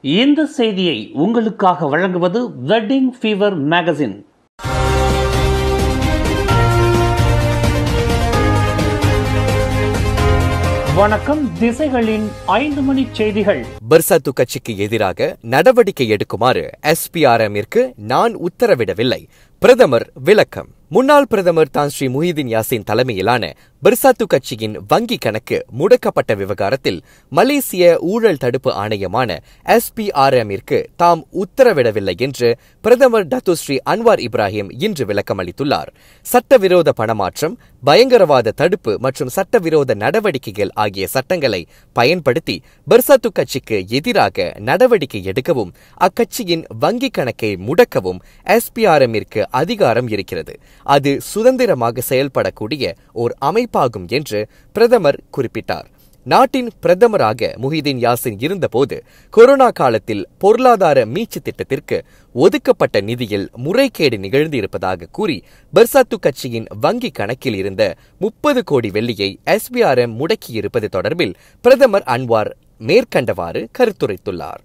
இந்த செய்தியை உங்களுக்காக வழங்குவது வெட்டிங் ஃபீவர் மேகசின் வணக்கம் திசைகளின் ஐந்து மணி செய்திகள் பர்சாத்து கட்சிக்கு எதிராக நடவடிக்கை எடுக்குமாறு எஸ்பிஆர்எம்மிற்கு நான் உத்தரவிடவில்லை பிரதமர் விளக்கம் முன்னாள் பிரதமர் தான் ஸ்ரீ முஹிதீன் யாசின் தலைமையிலான பர்சாத்து கட்சியின் வங்கி கணக்கு முடக்கப்பட்ட விவகாரத்தில் மலேசிய ஊழல் தடுப்பு ஆணையமான எஸ்பிஆர்எம்மிற்கு தாம் உத்தரவிடவில்லை என்று பிரதமர் டத்து ஸ்ரீ அன்வார் இப்ராஹிம் இன்று விளக்கம் அளித்துள்ளார் சட்டவிரோத பணமாற்றம் பயங்கரவாத தடுப்பு மற்றும் சட்டவிரோத நடவடிக்கைகள் ஆகிய சட்டங்களை பயன்படுத்தி பர்சாத்து கட்சிக்கு எதிராக நடவடிக்கை எடுக்கவும் அக்கட்சியின் வங்கி கணக்கை முடக்கவும் எஸ்பிஆர்எம்மிற்கு அதிகாரம் இருக்கிறது அது சுதந்திரமாக செயல்படக்கூடிய ஓர் அமைப்பாகும் என்று பிரதமர் குறிப்பிட்டார் நாட்டின் பிரதமராக முஹிதீன் யாசின் இருந்தபோது கொரோனா காலத்தில் பொருளாதார மீட்சி திட்டத்திற்கு ஒதுக்கப்பட்ட நிதியில் முறைகேடு நிகழ்ந்து இருப்பதாக கூறி பர்சாத்து கட்சியின் வங்கி கணக்கில் இருந்த முப்பது கோடி வெள்ளியை எஸ்பிஆர்எம் முடக்கியிருப்பது தொடர்பில் பிரதமர் அன்வார் மேற்கண்டவாறு கருத்துரைத்துள்ளார்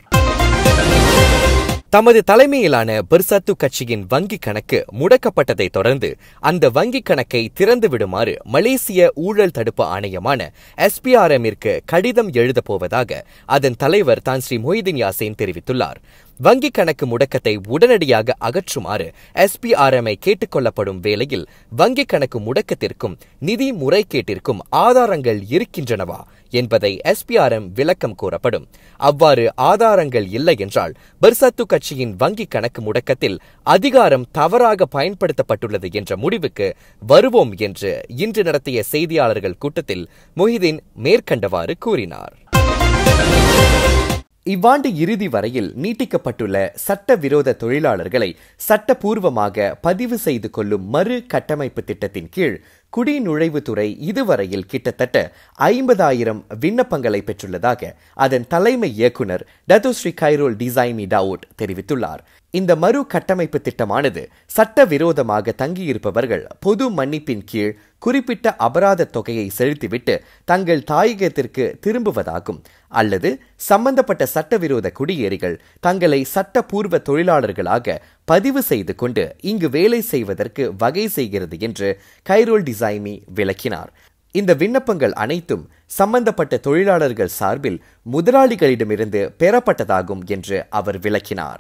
தமது தலைமையிலான பர்சாத்து கட்சியின் வங்கி கணக்கு முடக்கப்பட்டதை தொடர்ந்து அந்த வங்கி கணக்கை திறந்து விடுமாறு மலேசிய ஊழல் தடுப்பு ஆணையமான எஸ்பிஆர்எம்மிற்கு கடிதம் எழுதப் போவதாக அதன் தலைவர் தான் ஸ்ரீ மொய்தீன் யாசேன் தெரிவித்துள்ளார் வங்கி கணக்கு முடக்கத்தை உடனடியாக அகற்றுமாறு எஸ்பிஆர்எம்ஐ கேட்டுக்கொள்ளப்படும் வேளையில் வங்கி கணக்கு முடக்கத்திற்கும் நிதி முறைகேட்டிற்கும் ஆதாரங்கள் இருக்கின்றனவா என்பதை எஸ்பிஆர்எம் விளக்கம் கூறப்படும் அவ்வாறு ஆதாரங்கள் இல்லை என்றால் பர்சாத்து கட்சியின் வங்கி கணக்கு முடக்கத்தில் அதிகாரம் தவறாக பயன்படுத்தப்பட்டுள்ளது என்ற முடிவுக்கு வருவோம் என்று இன்று நடத்திய செய்தியாளர்கள் கூட்டத்தில் மொஹிதீன் மேற்கண்டவாறு கூறினார் இவ்வாண்டு இறுதி வரையில் நீட்டிக்கப்பட்டுள்ள சட்டவிரோத தொழிலாளர்களை சட்டபூர்வமாக பதிவு செய்து கொள்ளும் மறு கட்டமைப்பு திட்டத்தின் கீழ் குடிநுழைவுத்துறை இதுவரையில் கிட்டத்தட்ட ஐம்பதாயிரம் விண்ணப்பங்களை பெற்றுள்ளதாக அதன் தலைமை இயக்குனர் டத்துஸ்ரீ கைரோல் டிசைமி டவுட் தெரிவித்துள்ளார் இந்த மறு கட்டமைப்பு திட்டமானது சட்டவிரோதமாக தங்கியிருப்பவர்கள் பொது மன்னிப்பின் கீழ் குறிப்பிட்ட அபராத தொகையை செலுத்திவிட்டு தங்கள் தாயகத்திற்கு திரும்புவதாகும் அல்லது சம்பந்தப்பட்ட சட்டவிரோத குடியேறிகள் தங்களை சட்டப்பூர்வ தொழிலாளர்களாக பதிவு செய்து கொண்டு இங்கு வேலை செய்வதற்கு வகை செய்கிறது என்று கைரோல் டிசைமி விளக்கினார் இந்த விண்ணப்பங்கள் அனைத்தும் சம்பந்தப்பட்ட தொழிலாளர்கள் சார்பில் முதலாளிகளிடமிருந்து பெறப்பட்டதாகும் என்று அவர் விளக்கினார்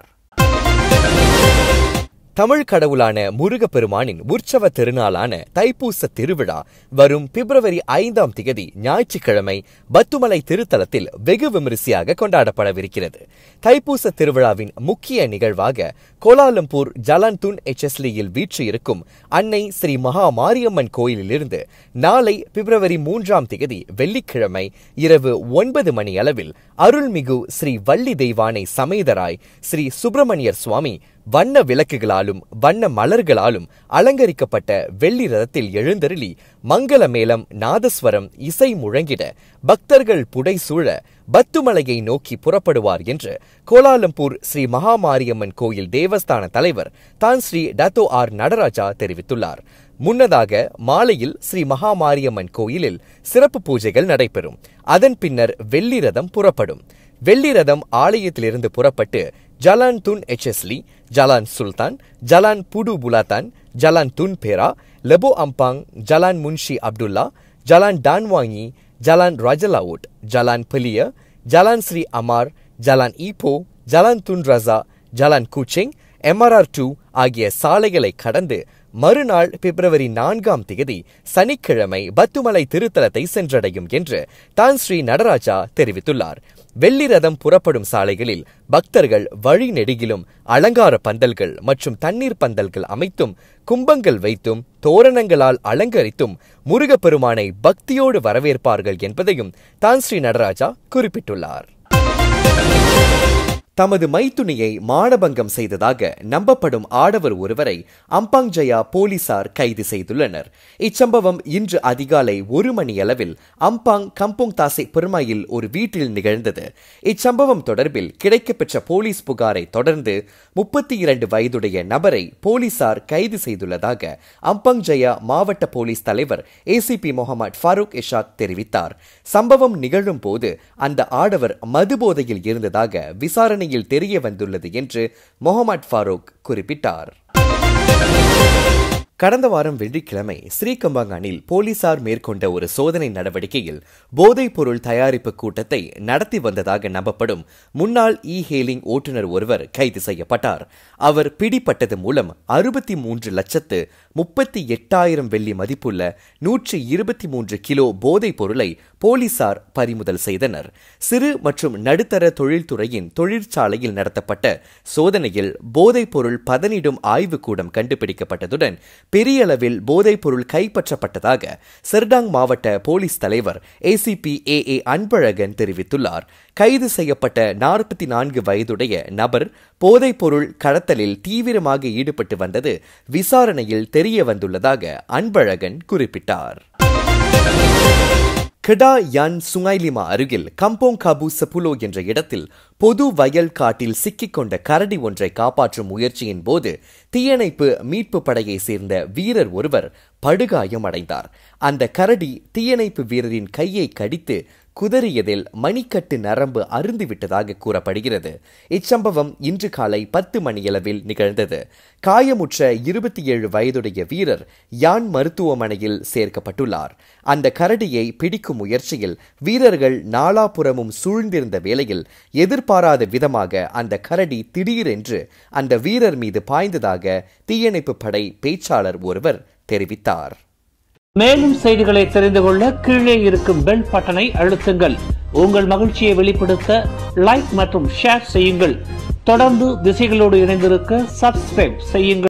தமிழ் கடவுளான முருகப்பெருமானின் உற்சவ திருநாளான தைப்பூச திருவிழா வரும் பிப்ரவரி ஐந்தாம் திகதி ஞாயிற்றுக்கிழமை பத்துமலை திருத்தலத்தில் வெகு விமரிசையாக கொண்டாடப்படவிருக்கிறது தைப்பூச திருவிழாவின் முக்கிய நிகழ்வாக கோலாலம்பூர் ஜலான்துன் எச்எஸ்லியில் வீற்றிருக்கும் அன்னை ஸ்ரீ மகா மாரியம்மன் கோயிலிலிருந்து நாளை பிப்ரவரி மூன்றாம் திகதி வெள்ளிக்கிழமை இரவு ஒன்பது மணி அளவில் அருள்மிகு ஸ்ரீ வள்ளி தெய்வானை சமேதராய் ஸ்ரீ சுப்பிரமணியர் சுவாமி வண்ண விளக்குகளாலும் வண்ண மலர்களாலும் அலங்கரிக்கப்பட்ட வெள்ளி ரதத்தில் எழுந்தருளி மங்கள மேளம் நாதஸ்வரம் இசை முழங்கிட பக்தர்கள் புடைசூழ பத்துமலையை நோக்கி புறப்படுவார் என்று கோலாலம்பூர் ஸ்ரீ மகாமாரியம்மன் கோயில் தேவஸ்தான தலைவர் தான் ஸ்ரீ டத்தோ ஆர் நடராஜா தெரிவித்துள்ளார் முன்னதாக மாலையில் ஸ்ரீ மகாமாரியம்மன் கோயிலில் சிறப்பு பூஜைகள் நடைபெறும் அதன் பின்னர் வெள்ளி ரதம் புறப்படும் வெள்ளி ரதம் ஆலயத்திலிருந்து புறப்பட்டு Jalan Tun H S Lee Jalan Sultan Jalan Pudu புலாத்தான் Jalan Tun Perak Lebuh Ampang Jalan Munshi Abdullah Jalan டான்வாங்கி ஜலான் ராஜலாவுட் ஜலான் பலிய ஜலான் ஸ்ரீ அமார் Jalan Ipoh Jalan Tun Razak Jalan Kuching MRR two ஆகிய சாலைகளை கடந்து மறுநாள் பிப்ரவரி நான்காம் தேதி சனிக்கிழமை பத்துமலை திருத்தலத்தை சென்றடையும் என்று தான் ஸ்ரீ நடராஜா தெரிவித்துள்ளார் வெள்ளி ரதம் புறப்படும் சாலைகளில் பக்தர்கள் வழி நெடுகிலும் அலங்கார பந்தல்கள் மற்றும் தண்ணீர் பந்தல்கள் அமைத்தும் கும்பங்கள் வைத்தும் தோரணங்களால் அலங்கரித்தும் முருகப்பெருமானை பக்தியோடு வரவேற்பார்கள் என்பதையும் தான் ஸ்ரீ நடராஜா குறிப்பிட்டுள்ளார் தமது மைத்துனியை மானபங்கம் செய்ததாக நம்பப்படும் ஆடவர் ஒருவரை அம்பாங் ஜயா போலீசார் கைது செய்துள்ளனர் இச்சம்பவம் இன்று அதிகாலை ஒரு மணி அளவில் அம்பாங் கம்போங் தாசை பெருமாயில் ஒரு வீட்டில் நிகழ்ந்தது இச்சம்பவம் தொடர்பில் கிடைக்கப்பெற்ற போலீஸ் புகாரை தொடர்ந்து முப்பத்தி இரண்டு வயதுடைய நபரை போலீசார் கைது செய்துள்ளதாக அம்பாங் ஜயா மாவட்ட போலீஸ் தலைவர் ஏசிபி முகமது ஃபாரூக் இஷாக் தெரிவித்தார் சம்பவம் நிகழும் போது அந்த ஆடவர் மது போதையில் இருந்ததாக விசாரணை விசாரணையில் தெரிய வந்துள்ளது என்று முகமது ஃபாரூக் குறிப்பிட்டார் கடந்த வாரம் வெள்ளிக்கிழமை ஸ்ரீகம்பாங்கானில் போலீசார் மேற்கொண்ட ஒரு சோதனை நடவடிக்கையில் போதைப் பொருள் தயாரிப்பு கூட்டத்தை நடத்தி வந்ததாக நம்பப்படும் முன்னாள் இ ஹேலிங் ஓட்டுநர் ஒருவர் கைது செய்யப்பட்டார் அவர் பிடிப்பட்டது மூலம் அறுபத்தி மூன்று லட்சத்து முப்பத்தி எட்டாயிரம் வெள்ளி மதிப்புள்ள நூற்றி இருபத்தி மூன்று கிலோ போதைப் பொருளை போலீசார் பறிமுதல் செய்தனர் சிறு மற்றும் நடுத்தர தொழில்துறையின் தொழிற்சாலையில் நடத்தப்பட்ட சோதனையில் போதைப் பொருள் பதனிடும் ஆய்வுக்கூடம் கண்டுபிடிக்கப்பட்டதுடன் பெரிய அளவில் போதைப் பொருள் கைப்பற்றப்பட்டதாக செர்டாங் மாவட்ட போலீஸ் தலைவர் ஏசிபி ஏ ஏ அன்பழகன் தெரிவித்துள்ளார் கைது செய்யப்பட்ட நாற்பத்தி நான்கு வயதுடைய நபர் போதைப் பொருள் கடத்தலில் தீவிரமாக ஈடுபட்டு வந்தது விசாரணையில் தெரிய வந்துள்ளதாக அன்பழகன் குறிப்பிட்டார் கிடா யான் சுங்கைலிமா அருகில் கம்போங் காபு சப்புலோ என்ற இடத்தில் பொது வயல் காட்டில் சிக்கிக்கொண்ட கரடி ஒன்றை காப்பாற்றும் முயற்சியின் போது தீயணைப்பு மீட்பு படையை சேர்ந்த வீரர் ஒருவர் படுகாயம் அடைந்தார் அந்த கரடி தீயணைப்பு வீரரின் கையை கடித்து குதறியதில் மணிக்கட்டு நரம்பு அருந்துவிட்டதாக கூறப்படுகிறது இச்சம்பவம் இன்று காலை பத்து மணியளவில் நிகழ்ந்தது காயமுற்ற இருபத்தி ஏழு வயதுடைய வீரர் யான் மருத்துவமனையில் சேர்க்கப்பட்டுள்ளார் அந்த கரடியை பிடிக்கும் முயற்சியில் வீரர்கள் நாலாபுறமும் சூழ்ந்திருந்த வேளையில் எதிர்பாராத விதமாக அந்த கரடி திடீரென்று அந்த வீரர் மீது பாய்ந்ததாக தீயணைப்பு படை பேச்சாளர் ஒருவர் தெரிவித்தார் மேலும் செய்திகளை தெரிந்து கொள்ள கீழே இருக்கும் பெல் பட்டனை அழுத்துங்கள் உங்கள் மகிழ்ச்சியை வெளிப்படுத்த லைக் மற்றும் ஷேர் செய்யுங்கள் தொடர்ந்து திசைகளோடு இணைந்திருக்க சப்ஸ்கிரைப் செய்யுங்கள்